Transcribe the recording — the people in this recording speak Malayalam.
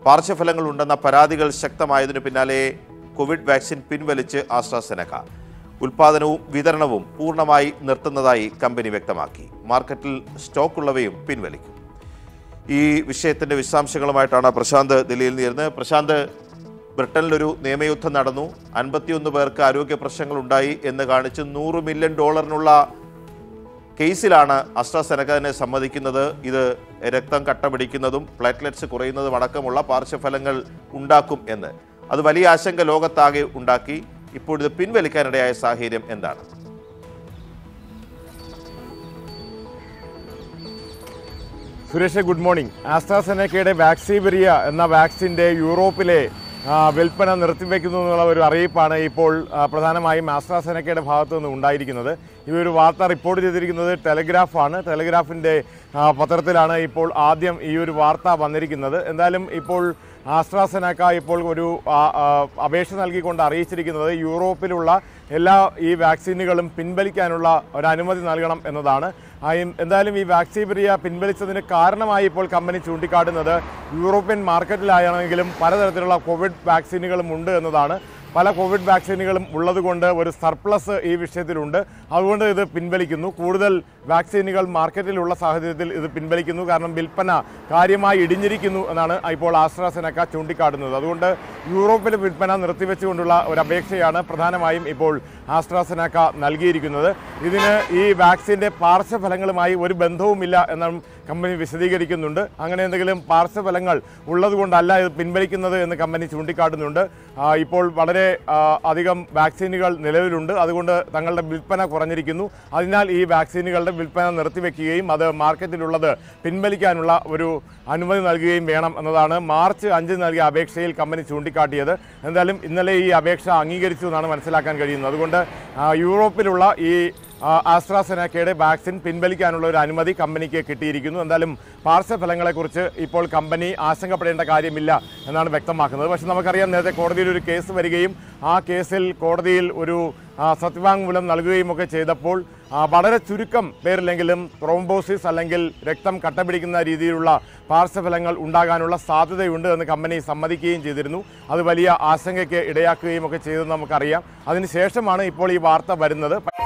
പാർശ്വഫലങ്ങൾ ഉണ്ടെന്ന പരാതികൾ ശക്തമായതിനു പിന്നാലെ കോവിഡ് വാക്സിൻ പിൻവലിച്ച് ആസ്ട്രാസെനക ഉൽപാദനവും വിതരണവും പൂർണ്ണമായി നിർത്തുന്നതായി കമ്പനി വ്യക്തമാക്കി മാർക്കറ്റിൽ സ്റ്റോക്കുള്ളവയും പിൻവലിക്കും ഈ വിഷയത്തിന്റെ വിശദാംശങ്ങളുമായിട്ടാണ് പ്രശാന്ത് ദില്ലിയിൽ നിന്ന് ചേരുന്നത് പ്രശാന്ത് ബ്രിട്ടനിലൊരു നിയമയുദ്ധം നടന്നു അൻപത്തിയൊന്ന് പേർക്ക് ആരോഗ്യ പ്രശ്നങ്ങൾ ഉണ്ടായി എന്ന് കാണിച്ച് നൂറ് മില്യൺ ഡോളറിനുള്ള കേസിലാണ് അസ്ട്രാസെനക തന്നെ സമ്മതിക്കുന്നത് ഇത് രക്തം കട്ട പിടിക്കുന്നതും പ്ലേറ്റ്ലെറ്റ്സ് കുറയുന്നതും അടക്കമുള്ള പാർശ്വഫലങ്ങൾ ഉണ്ടാക്കും എന്ന് അത് വലിയ ആശങ്ക ലോകത്താകെ ഉണ്ടാക്കി ഇപ്പോൾ ഇത് പിൻവലിക്കാനിടയായ സാഹചര്യം എന്താണ് സുരേഷ് ഗുഡ് മോർണിംഗ് ആസ്ട്രാസെനക്കയുടെ വാക്സിബെറിയ എന്ന വാക്സിൻ്റെ യൂറോപ്പിലെ ആ, വിൽപ്പന നിർത്തിവെക്കുന്നു എന്നുള്ള ഒരു അറിയിപ്പാണ് ഇപ്പോൾ ആ, പ്രധാനമായും ആസ്ട്രാസെനക്കയുടെ ഭാഗത്തു നിന്ന് ഉണ്ടായിരിക്കുന്നത് ഈ ഒരു വാർത്ത റിപ്പോർട്ട് ചെയ്തിരിക്കുന്നത് ടെലഗ്രാഫാണ് ടെലഗ്രാഫിൻ്റെ ആ, പത്രത്തിലാണ് ഇപ്പോൾ ആദ്യം ഈ ഒരു വാർത്ത വന്നിരിക്കുന്നത് എന്തായാലും ഇപ്പോൾ ആസ്ട്രാസെനക്ക ഇപ്പോൾ ഒരു ആ, ആ, അപേക്ഷ നൽകിക്കൊണ്ട് അറിയിച്ചിരിക്കുന്നത് യൂറോപ്പിലുള്ള എല്ലാ ഈ വാക്സിനുകളും പിൻവലിക്കാനുള്ള ഒരു അനുമതി നൽകണം എന്നതാണ് ആ, ഈ- എന്തായാലും ഈ വാക്സിബിറിയ പിൻവലിച്ചതിന് കാരണമായി ഇപ്പോൾ കമ്പനി ചൂണ്ടിക്കാട്ടുന്നത് യൂറോപ്യൻ മാർക്കറ്റിലാണെങ്കിലും പലതരത്തിലുള്ള കോവിഡ് വാക്സിനുകളും ഉണ്ട് എന്നതാണ് പല കോവിഡ് വാക്സിനുകളും ഉള്ളതുകൊണ്ട് ഒരു സർപ്ലസ് ഈ വിഷയത്തിലുണ്ട് അതുകൊണ്ട് ഇത് പിൻവലിക്കുന്നു കൂടുതൽ വാക്സിനുകൾ മാർക്കറ്റിലുള്ള സാഹചര്യത്തിൽ ഇത് പിൻവലിക്കുന്നു കാരണം വിൽപ്പന കാര്യമായി ഇടിഞ്ഞിരിക്കുന്നു എന്നാണ് ഇപ്പോൾ ആസ്ട്രാസെനക്ക ചൂണ്ടിക്കാട്ടുന്നത് അതുകൊണ്ട് യൂറോപ്പിലെ വിൽപ്പന നിർത്തിവെച്ചുകൊണ്ടുള്ള ഒരു അപേക്ഷയാണ് പ്രധാനമായും ഇപ്പോൾ ആസ്ട്രാസെനക്ക നൽകിയിരിക്കുന്നത് ഇതിന് ഈ വാക്സിൻ്റെ പാർശ്വഫലങ്ങളുമായി ഒരു ബന്ധവുമില്ല എന്നും കമ്പനി വിശദീകരിക്കുന്നുണ്ട് അങ്ങനെ എന്തെങ്കിലും പാർശ്വഫലങ്ങൾ ഉള്ളതുകൊണ്ടല്ല ഇത് പിൻവലിക്കുന്നത് എന്ന് കമ്പനി ചൂണ്ടിക്കാട്ടുന്നുണ്ട് ആ, ഇപ്പോൾ വളരെ ആ, അധികം വാക്സിനുകൾ നിലവിലുണ്ട് അതുകൊണ്ട് തങ്ങളുടെ വിൽപ്പന കുറഞ്ഞിരിക്കുന്നു അതിനാൽ ഈ വാക്സിനുകളുടെ വിൽപ്പന നിർത്തിവെക്കുകയും അത് മാർക്കറ്റിലുള്ളത് പിൻവലിക്കാനുള്ള ഒരു അനുമതി നൽകുകയും വേണം എന്നതാണ് മാർച്ച് അഞ്ചിന് നൽകിയ അപേക്ഷയിൽ കമ്പനി ചൂണ്ടിക്കാട്ടിയത് എന്തായാലും ഇന്നലെ ഈ അപേക്ഷ അംഗീകരിച്ചു എന്നാണ് മനസ്സിലാക്കാൻ കഴിയുന്നത് അതുകൊണ്ട് ആ, യൂറോപ്പിലുള്ള ഈ ആ, ആസ്ട്രാസെനക്കയുടെ വാക്സിൻ പിൻവലിക്കാനുള്ള ഒരു അനുമതി കമ്പനിക്ക് കിട്ടിയിരിക്കുന്നു എന്തായാലും പാർശ്വഫലങ്ങളെക്കുറിച്ച് ഇപ്പോൾ കമ്പനി ആശങ്കപ്പെടേണ്ട കാര്യമില്ല എന്നാണ് വ്യക്തമാക്കുന്നത് പക്ഷേ നമുക്കറിയാം നേരത്തെ കോടതിയിൽ ഒരു കേസ് വരികയും ആ കേസിൽ കോടതിയിൽ ഒരു ആ, സത്യവാങ്മൂലം നൽകുകയും ഒക്കെ ചെയ്തപ്പോൾ ആ, വളരെ ചുരുക്കം പേരിലെങ്കിലും ത്രോംബോസിസ് അല്ലെങ്കിൽ രക്തം കട്ടപിടിക്കുന്ന രീതിയിലുള്ള പാർശ്വഫലങ്ങൾ ഉണ്ടാകാനുള്ള സാധ്യതയുണ്ട് എന്ന് കമ്പനി സമ്മതിക്കുകയും ചെയ്തിരുന്നു അത് വലിയ ആശങ്കയ്ക്ക് ഇടയാക്കുകയും ഒക്കെ ചെയ്തെന്ന് നമുക്കറിയാം അതിനുശേഷമാണ് ഇപ്പോൾ ഈ വാർത്ത വരുന്നത്